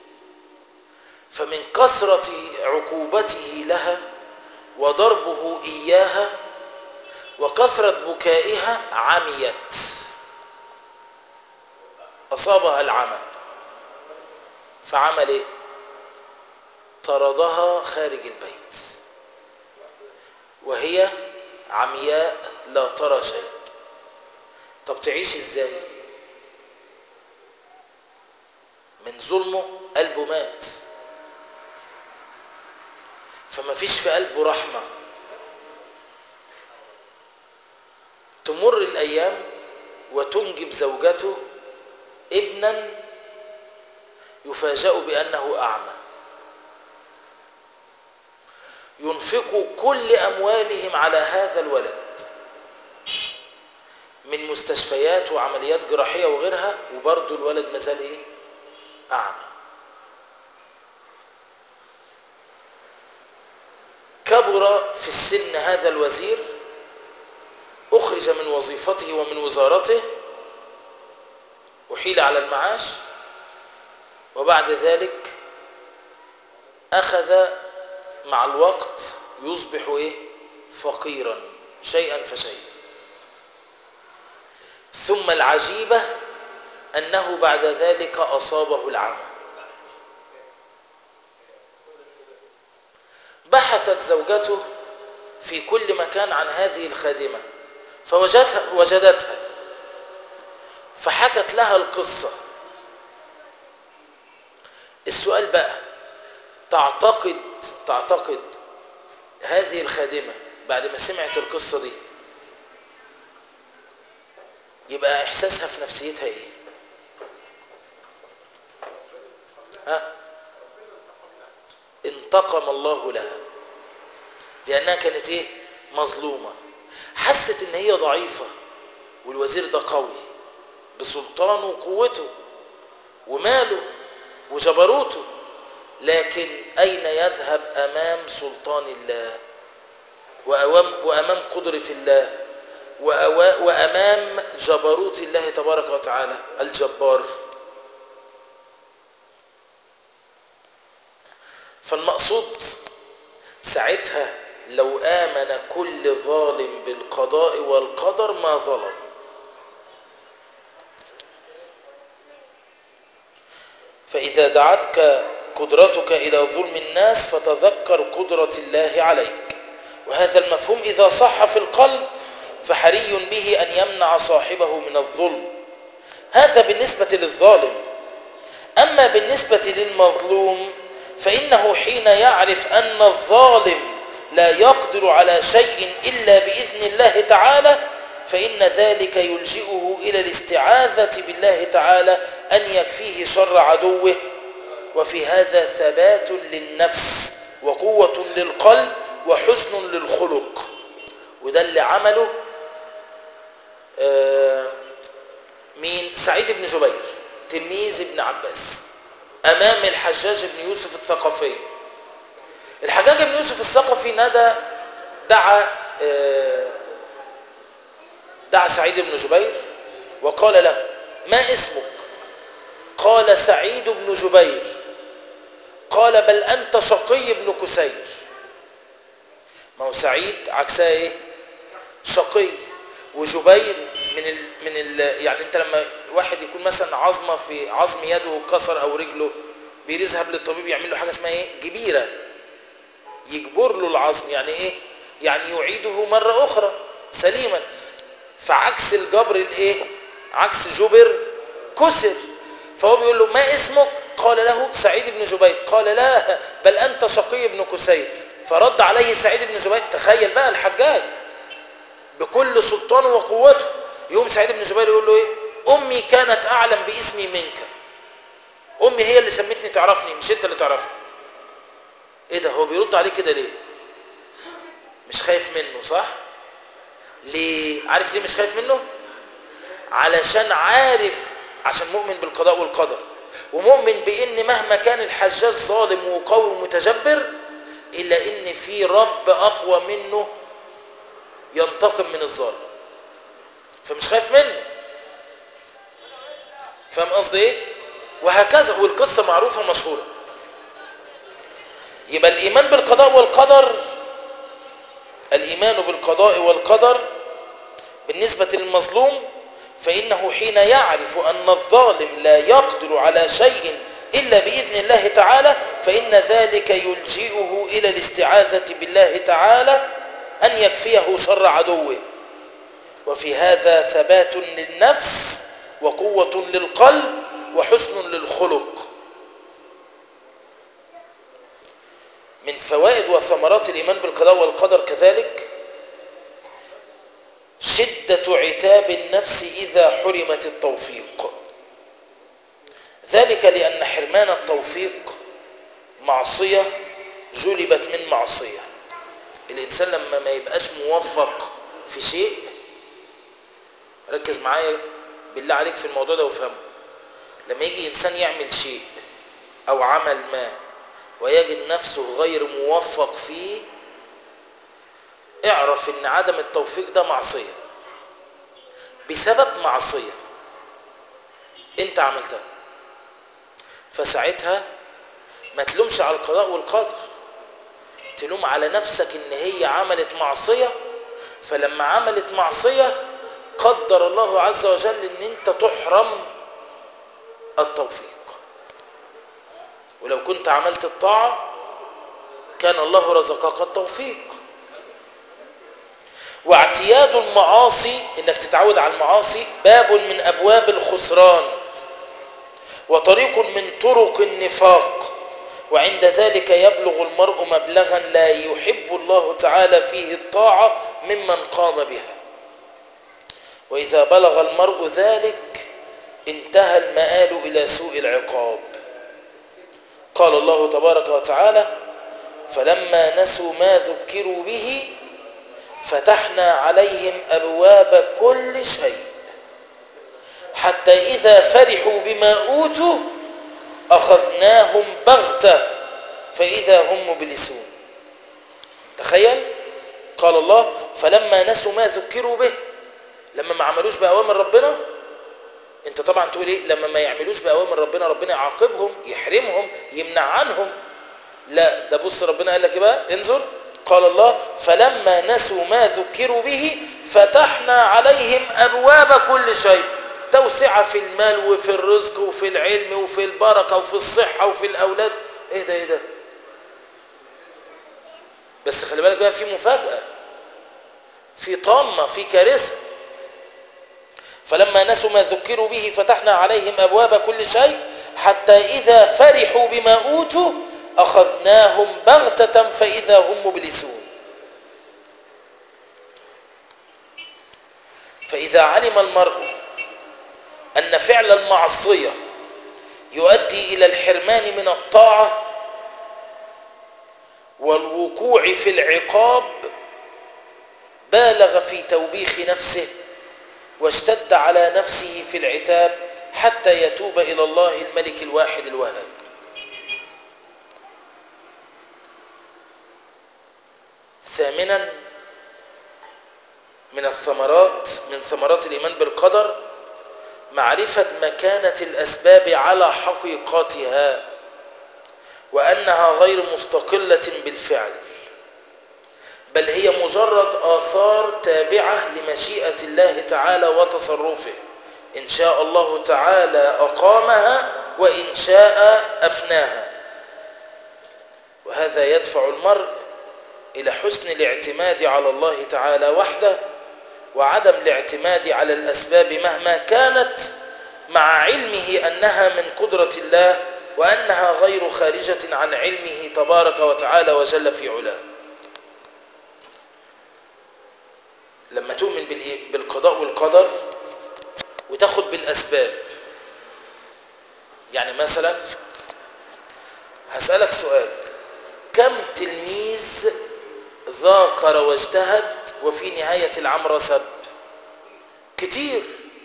فمن كثرة عقوبته لها وضربه إياها وكثرة بكائها عميت أصابها العمى فعمل إيه طردها خارج البيت وهي عمياء لا ترى شيء طب تعيش ازاي من ظلمه قلبه مات فما فيش في قلبه رحمة تمر الأيام وتنجب زوجته ابنا يفاجأ بأنه أعمى ينفقوا كل أموالهم على هذا الولد من مستشفيات وعمليات جراحية وغيرها وبرضه الولد مازال إيه؟ أعمى كبر في السن هذا الوزير أخرج من وظيفته ومن وزارته وحيل على المعاش وبعد ذلك أخذ مع الوقت يصبح إيه؟ فقيرا شيئا فشيئا ثم العجيبة أنه بعد ذلك أصابه العمى بحثت زوجته في كل مكان عن هذه الخادمة فوجدتها وجدتها فحكت لها القصة السؤال بقى تعتقد تعتقد هذه الخادمة بعد ما سمعت القصة دي يبقى إحساسها في نفسيتها إيه ها انتقم الله لها لأنها كانت إيه مظلومة حست إن هي ضعيفة والوزير ده قوي بسلطانه وقوته وماله وجبروته لكن أين يذهب أمام سلطان الله وأمام قدرة الله وأمام جبروت الله تبارك وتعالى الجبار فالمقصود ساعتها لو آمن كل ظالم بالقضاء والقدر ما ظلم فإذا دعتك قدرتك إلى ظلم الناس فتذكر قدرة الله عليك وهذا المفهوم إذا صح في القلب فحري به أن يمنع صاحبه من الظلم هذا بالنسبة للظالم أما بالنسبة للمظلوم فإنه حين يعرف أن الظالم لا يقدر على شيء إلا بإذن الله تعالى فإن ذلك يلجئه إلى الاستعاذة بالله تعالى أن يكفيه شر عدوه وفي هذا ثبات للنفس وقوة للقلب وحسن للخلق وده اللي عمله مين سعيد بن جبير تلميذ ابن عباس أمام الحجاج بن يوسف الثقفي الحجاج بن يوسف الثقفي نادى دعا دعا سعيد بن جبير وقال له ما اسمك قال سعيد بن جبير قال بل أنت شقي بن كسير ما هو سعيد عكسها ايه شقي وجبير من ال من ال يعني انت لما واحد يكون مثلا عظمه في عظم يده كسر او رجله بيذهب للطبيب يعمل له حاجه اسمها ايه جبيره يجبر له العظم يعني ايه يعني يعيده مره اخرى سليما فعكس الجبر الايه عكس جبر كسر فهو بيقول له ما اسمك قال له سعيد بن جبير قال لا بل انت شقي بن كسير فرد عليه سعيد بن جبير تخيل بقى الحجاج بكل سلطانه وقوته يوم سعيد بن جبير يقول له ايه امي كانت اعلم باسمي منك امي هي اللي سمتني تعرفني مش انت اللي تعرفني ايه ده هو بيرد عليه كده ليه مش خايف منه صح ليه عارف ليه مش خايف منه علشان عارف عشان مؤمن بالقضاء والقدر ومؤمن بان مهما كان الحجاج ظالم وقوي ومتجبر الا ان في رب اقوى منه ينتقم من الظالم فمش خايف منه فاهم قصدي ايه وهكذا والقصه معروفه مشهوره يبقى الايمان بالقضاء والقدر الايمان بالقضاء والقدر بالنسبه للمظلوم فانه حين يعرف ان الظالم لا يقدر على شيء الا باذن الله تعالى فان ذلك يلجئه الى الاستعاذه بالله تعالى أن يكفيه شر عدوه وفي هذا ثبات للنفس وقوة للقلب وحسن للخلق من فوائد وثمرات الإيمان بالقضاء والقدر كذلك شدة عتاب النفس إذا حرمت التوفيق وذلك لأن حرمان التوفيق معصية جلبت من معصية الإنسان لما ما يبقاش موفق في شيء ركز معايا بالله عليك في الموضوع ده وافهمه لما يجي إنسان يعمل شيء أو عمل ما ويجد نفسه غير موفق فيه اعرف ان عدم التوفيق ده معصية بسبب معصية انت عملتها فساعتها ما تلومش على القضاء والقدر تلوم على نفسك ان هي عملت معصية فلما عملت معصية قدر الله عز وجل ان انت تحرم التوفيق ولو كنت عملت الطاعة كان الله رزقك التوفيق واعتياد المعاصي انك تتعود على المعاصي باب من ابواب الخسران وطريق من طرق النفاق وعند ذلك يبلغ المرء مبلغا لا يحب الله تعالى فيه الطاعة ممن قام بها وإذا بلغ المرء ذلك انتهى المآل إلى سوء العقاب قال الله تبارك وتعالى فلما نسوا ما ذكروا به فتحنا عليهم أبواب كل شيء حتى إذا فرحوا بما أوتوا أخذناهم بغتة فإذا هم مبلسون تخيل قال الله فلما نسوا ما ذكروا به لما ما عملوش بأوامر ربنا انت طبعا تقول ايه لما ما يعملوش بأوامر ربنا ربنا يعاقبهم يحرمهم يمنع عنهم لا ده بص ربنا قال لك ايه بقى انظر قال الله فلما نسوا ما ذكروا به فتحنا عليهم أبواب كل شيء توسعة في المال وفي الرزق وفي العلم وفي البركة وفي الصحة وفي الأولاد ايه ده ايه ده بس خلي بالك بقى في مفاجأة في طامة في كارثة فلما نسوا ما ذكروا به فتحنا عليهم أبواب كل شيء حتى إذا فرحوا بما أوتوا أخذناهم بغتة فإذا هم مبلسون فإذا علم المرء أن فعل المعصية يؤدي إلى الحرمان من الطاعة والوقوع في العقاب بالغ في توبيخ نفسه واشتد على نفسه في العتاب حتى يتوب إلى الله الملك الواحد الوهاب ثامنا من الثمرات من ثمرات الإيمان بالقدر معرفة مكانة الأسباب على حقيقتها وأنها غير مستقلة بالفعل بل هي مجرد آثار تابعة لمشيئة الله تعالى وتصرفه إن شاء الله تعالى أقامها وإن شاء أفناها وهذا يدفع المرء إلى حسن الاعتماد على الله تعالى وحده وعدم الاعتماد على الأسباب مهما كانت مع علمه أنها من قدرة الله وأنها غير خارجة عن علمه تبارك وتعالى وجل في علاه لما تؤمن بالقضاء والقدر وتاخد بالأسباب يعني مثلا هسألك سؤال كم تلميذ ذاكر واجتهد وفي نهاية العمر سب كتير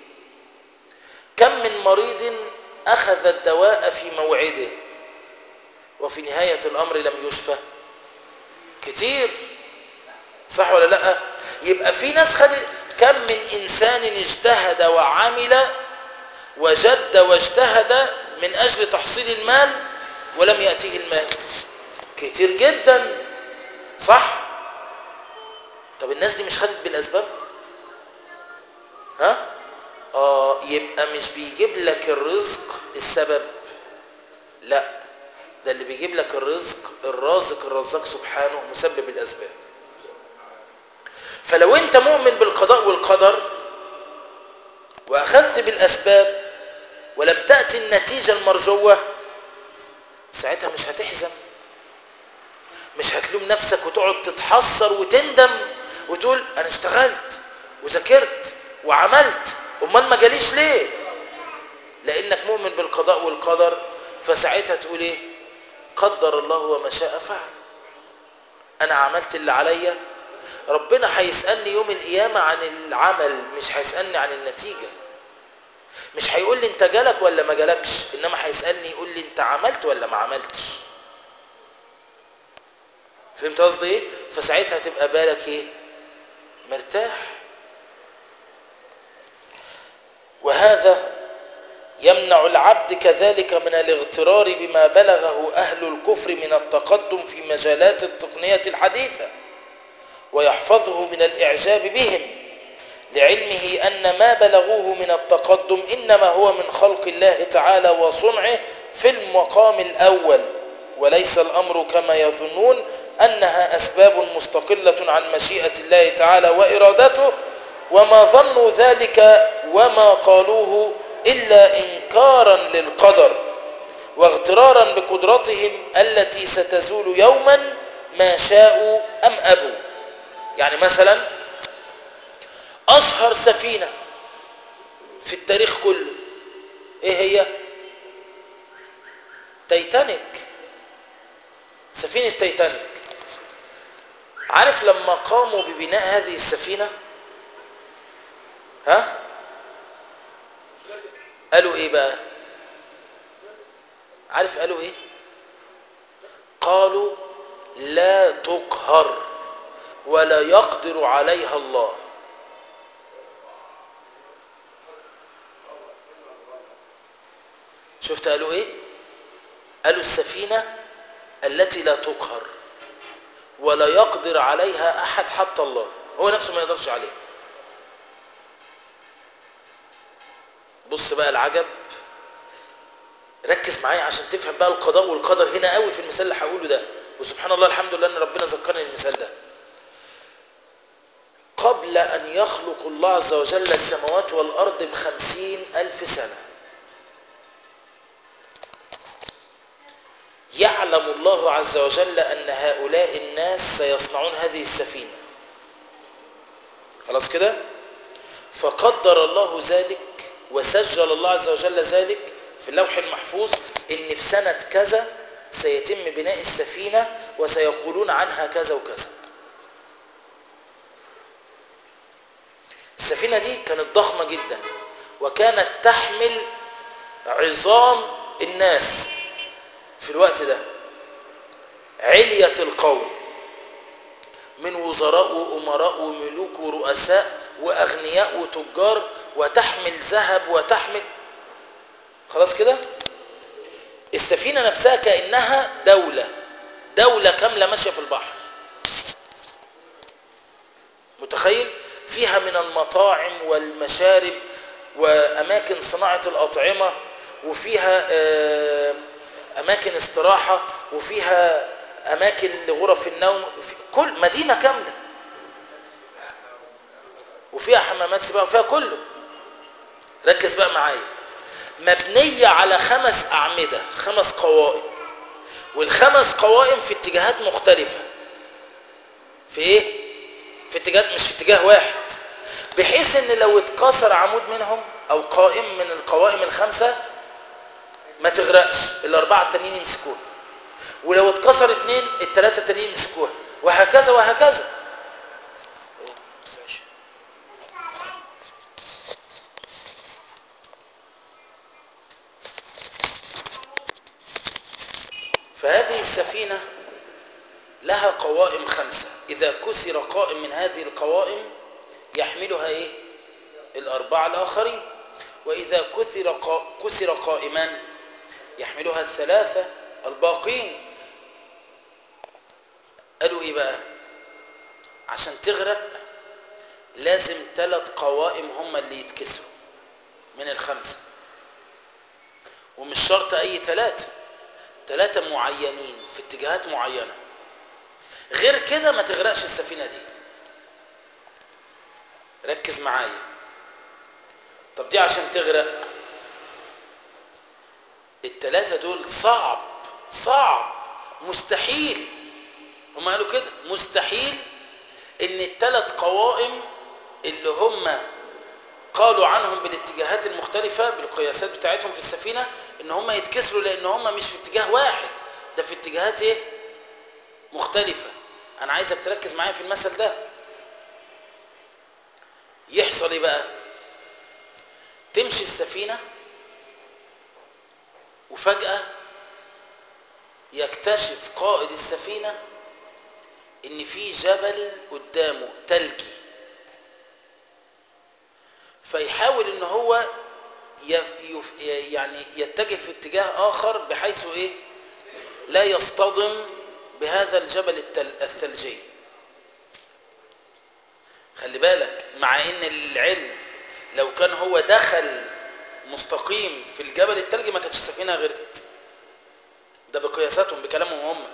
كم من مريض أخذ الدواء في موعده وفي نهاية الأمر لم يشفى كتير صح ولا لا يبقى في ناس خدت كم من إنسان اجتهد وعمل وجد واجتهد من أجل تحصيل المال ولم يأتيه المال كتير جدا صح طب الناس دي مش خدت بالأسباب ها آه يبقى مش بيجيب لك الرزق السبب لا ده اللي بيجيب لك الرزق الرازق الرزاق سبحانه مسبب الأسباب فلو انت مؤمن بالقضاء والقدر وأخذت بالأسباب ولم تأتي النتيجة المرجوة ساعتها مش هتحزن مش هتلوم نفسك وتقعد تتحسر وتندم وتقول انا اشتغلت وذاكرت وعملت امال ما جاليش ليه لانك مؤمن بالقدر القضاء والقدر فساعتها تقول ايه قدر الله وما شاء فعل انا عملت اللي عليا ربنا هيسألني يوم القيامة عن العمل مش هيسألني عن النتيجة مش هيقول لي انت جالك ولا ما جالكش انما هيسألني يقول لي انت عملت ولا ما عملتش فهمت قصدي ايه فساعتها تبقى بالك ايه مرتاح وهذا يمنع العبد كذلك من الاغترار بما بلغه أهل الكفر من التقدم في مجالات التقنية الحديثة ويحفظه من الإعجاب بهم لعلمه أن ما بلغوه من التقدم إنما هو من خلق الله تعالى وصنعه في المقام الأول وليس الأمر كما يظنون أنها أسباب مستقلة عن مشيئة الله تعالى وإرادته وما ظنوا ذلك وما قالوه إلا إنكارا للقدر واغترارا بقدرتهم التي ستزول يوما ما شاءوا أم أبوا يعني مثلا أشهر سفينة في التاريخ كله إيه هي؟ تايتانيك سفينة تايتانيك عارف لما قاموا ببناء هذه السفينة ها قالوا ايه بقى عارف قالوا ايه قالوا لا تقهر ولا يقدر عليها الله شفت قالوا ايه قالوا السفينة التي لا تقهر ولا يقدر عليها احد حتى الله هو نفسه ما يقدرش عليها بص بقى العجب ركز معايا عشان تفهم بقى القضاء والقدر هنا قوي في المثال اللي هقوله ده وسبحان الله الحمد لله ان ربنا ذكرني المثال ده قبل ان يخلق الله عز وجل السماوات والارض بخمسين الف سنة يعلم الله عز وجل ان هؤلاء الناس سيصنعون هذه السفينة خلاص كده فقدر الله ذلك وسجل الله عز وجل ذلك في اللوح المحفوظ ان في سنة كذا سيتم بناء السفينة وسيقولون عنها كذا وكذا السفينة دي كانت ضخمة جدا وكانت تحمل عظام الناس في الوقت ده علية القوم من وزراء وأمراء وملوك ورؤساء وأغنياء وتجار وتحمل ذهب وتحمل خلاص كده السفينة نفسها كأنها دولة دولة كاملة ماشية في البحر متخيل فيها من المطاعم والمشارب وأماكن صناعة الأطعمة وفيها أماكن استراحة وفيها أماكن لغرف النوم في كل مدينة كاملة وفيها حمامات سباحة وفيها كله ركز بقى معايا مبنية على خمس أعمدة خمس قوائم والخمس قوائم في اتجاهات مختلفة في ايه في اتجاهات مش في اتجاه واحد بحيث ان لو اتكسر عمود منهم او قائم من القوائم الخمسة ما تغرقش الاربعة التانيين يمسكوها ولو اتكسر اتنين التلاتة التانيين يمسكوها وهكذا وهكذا فهذه السفينة لها قوائم خمسة إذا كسر قائم من هذه القوائم يحملها إيه؟ الأربعة الآخرين وإذا كسر, قا... كسر قائمان يحملها الثلاثة الباقين قالوا إيه بقى عشان تغرق لازم ثلاث قوائم هم اللي يتكسروا من الخمسة ومش شرط أي ثلاثة ثلاثة معينين في اتجاهات معينة غير كده ما تغرقش السفينة دي ركز معايا طب دي عشان تغرق الثلاثة دول صعب صعب مستحيل هم قالوا كده مستحيل ان الثلاث قوائم اللي هم قالوا عنهم بالاتجاهات المختلفة بالقياسات بتاعتهم في السفينة ان هم يتكسروا لان هم مش في اتجاه واحد ده في اتجاهات ايه مختلفة انا عايزك تركز معايا في المثل ده يحصل ايه بقى تمشي السفينة وفجأة يكتشف قائد السفينة ان في جبل قدامه تلجي فيحاول ان هو يف يف يعني يتجه في اتجاه اخر بحيث ايه لا يصطدم بهذا الجبل التل الثلجي خلي بالك مع ان العلم لو كان هو دخل مستقيم في الجبل التلجي ما كانتش السفينه غرقت ده بقياساتهم بكلامهم هم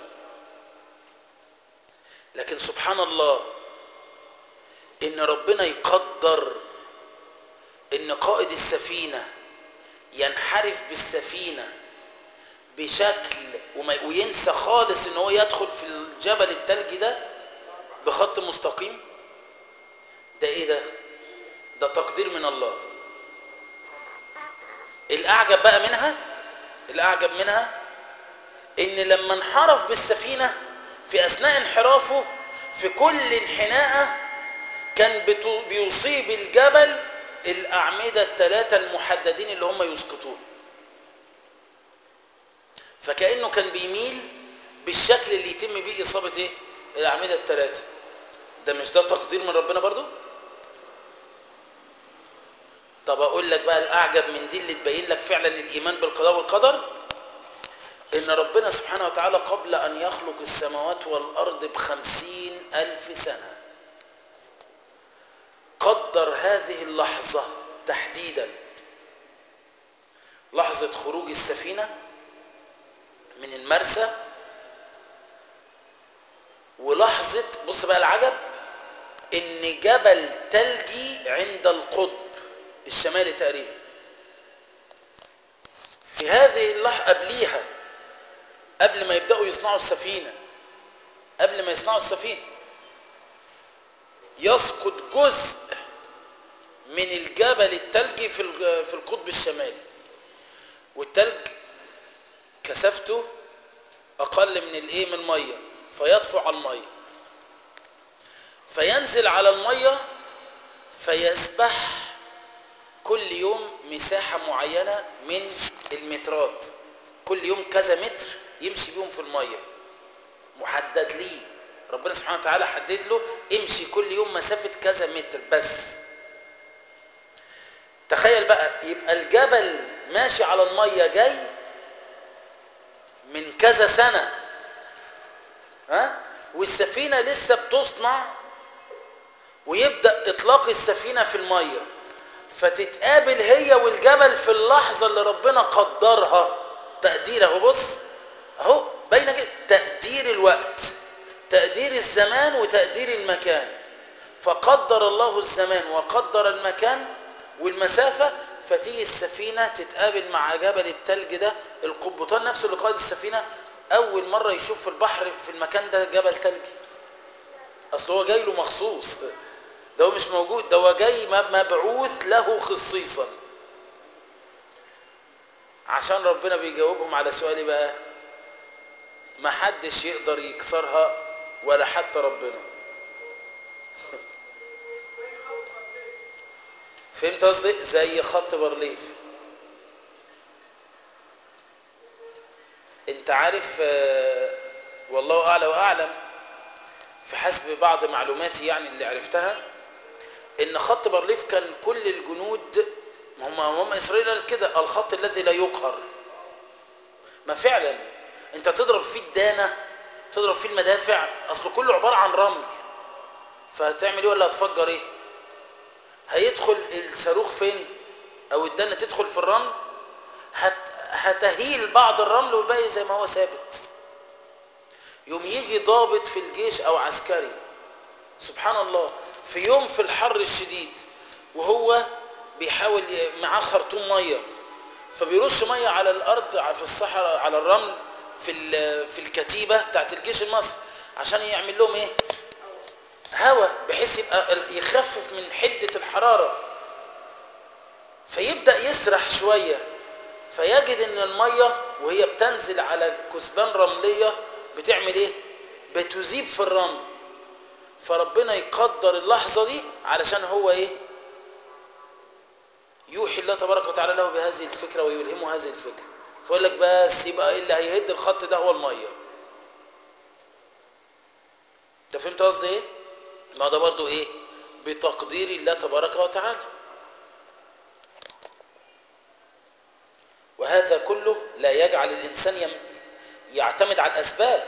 لكن سبحان الله ان ربنا يقدر ان قائد السفينه ينحرف بالسفينه بشكل وما وينسى خالص ان هو يدخل في الجبل التلجي ده بخط مستقيم ده ايه ده ده تقدير من الله الاعجب بقى منها الاعجب منها ان لما انحرف بالسفينه في اثناء انحرافه في كل انحناءه كان بيصيب الجبل الاعمده الثلاثه المحددين اللي هم يسقطون فكانه كان بيميل بالشكل اللي يتم بيه اصابه ايه الاعمده الثلاثه ده مش ده تقدير من ربنا برضو طب اقول لك بقى الاعجب من دي اللي تبين لك فعلا الايمان بالقضاء والقدر ان ربنا سبحانه وتعالى قبل ان يخلق السماوات والارض بخمسين الف سنه قدر هذه اللحظه تحديدا لحظه خروج السفينه من المرسى ولحظه بص بقى العجب ان جبل تلجي عند القطب الشمالي تقريبا في هذه اللحظه قبليها قبل ما يبداوا يصنعوا السفينه قبل ما يصنعوا السفينه يسقط جزء من الجبل التلجي في في القطب الشمالي والتلج كثافته اقل من الايه من الميه فيطفو على الميه فينزل على الميه فيسبح كل يوم مساحة معينة من المترات كل يوم كذا متر يمشي بيهم في المية محدد ليه ربنا سبحانه وتعالى حدد له امشي كل يوم مسافة كذا متر بس تخيل بقى يبقى الجبل ماشي على المية جاي من كذا سنة ها والسفينة لسه بتصنع ويبدأ إطلاق السفينة في المية فتتقابل هي والجبل في اللحظة اللي ربنا قدرها تقدير اهو بص اهو باينه كده تقدير الوقت تقدير الزمان وتقدير المكان فقدر الله الزمان وقدر المكان والمسافة فتيجي السفينة تتقابل مع جبل التلج ده القبطان نفسه اللي قائد السفينة أول مرة يشوف في البحر في المكان ده جبل تلجي أصل هو جاي له مخصوص ده هو مش موجود ده هو جاي مبعوث له خصيصا عشان ربنا بيجاوبهم على سؤالي بقى ما حدش يقدر يكسرها ولا حتى ربنا فهمت قصدي زي خط بارليف انت عارف آه والله اعلى واعلم في حسب بعض معلوماتي يعني اللي عرفتها ان خط بارليف كان كل الجنود هم هم اسرائيل قال كده الخط الذي لا يقهر ما فعلا انت تضرب فيه الدانه تضرب فيه المدافع اصل كله عباره عن رمل فهتعمل ايه ولا هتفجر ايه هيدخل الصاروخ فين او الدانه تدخل في الرمل هت هتهيل بعض الرمل والباقي زي ما هو ثابت يوم يجي ضابط في الجيش او عسكري سبحان الله في يوم في الحر الشديد وهو بيحاول معاه خرطوم ميه فبيرش ميه على الارض في الصحراء على الرمل في في الكتيبه بتاعت الجيش المصري عشان يعمل لهم ايه هواء بحيث يبقى يخفف من حده الحراره فيبدأ يسرح شوية فيجد ان المية وهي بتنزل على كثبان رملية بتعمل ايه بتذيب في الرمل فربنا يقدر اللحظة دي علشان هو ايه يوحي الله تبارك وتعالى له بهذه الفكرة ويلهمه هذه الفكرة فيقول لك بس يبقى اللي هيهد الخط ده هو المية انت فهمت قصدي ايه ما ده برضو ايه بتقدير الله تبارك وتعالى وهذا كله لا يجعل الإنسان يم... يعتمد على الأسباب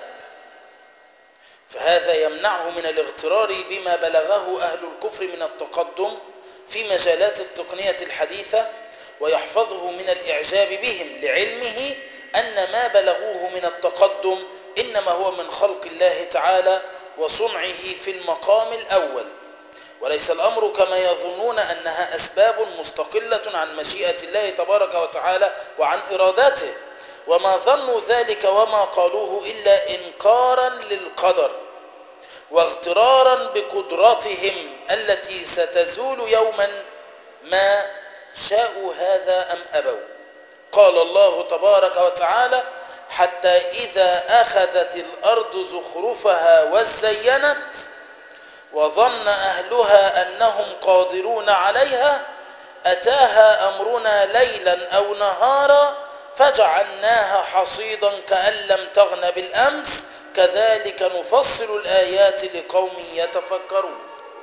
فهذا يمنعه من الاغترار بما بلغه أهل الكفر من التقدم في مجالات التقنية الحديثة ويحفظه من الإعجاب بهم لعلمه أن ما بلغوه من التقدم إنما هو من خلق الله تعالى وصنعه في المقام الأول وليس الأمر كما يظنون أنها أسباب مستقلة عن مشيئة الله تبارك وتعالى وعن إرادته وما ظنوا ذلك وما قالوه إلا إنكارا للقدر واغترارا بقدرتهم التي ستزول يوما ما شاءوا هذا أم أبوا قال الله تبارك وتعالى حتى إذا أخذت الأرض زخرفها وزينت وظن أهلها أنهم قادرون عليها أتاها أمرنا ليلا أو نهارا فجعلناها حصيدا كأن لم تغن بالأمس كذلك نفصل الآيات لقوم يتفكرون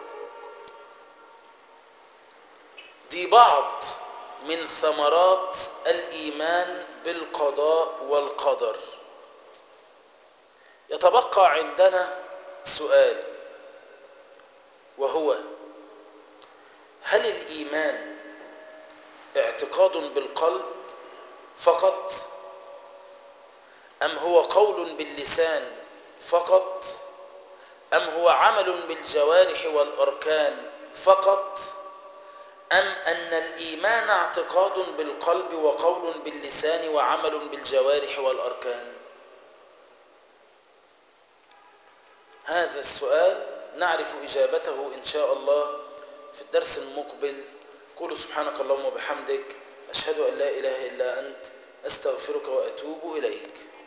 دي بعض من ثمرات الإيمان بالقضاء والقدر يتبقى عندنا سؤال وهو هل الإيمان اعتقاد بالقلب فقط أم هو قول باللسان فقط أم هو عمل بالجوارح والأركان فقط أم أن الإيمان اعتقاد بالقلب وقول باللسان وعمل بالجوارح والأركان هذا السؤال نعرف إجابته إن شاء الله في الدرس المقبل قولوا سبحانك اللهم وبحمدك أشهد أن لا إله إلا أنت أستغفرك وأتوب إليك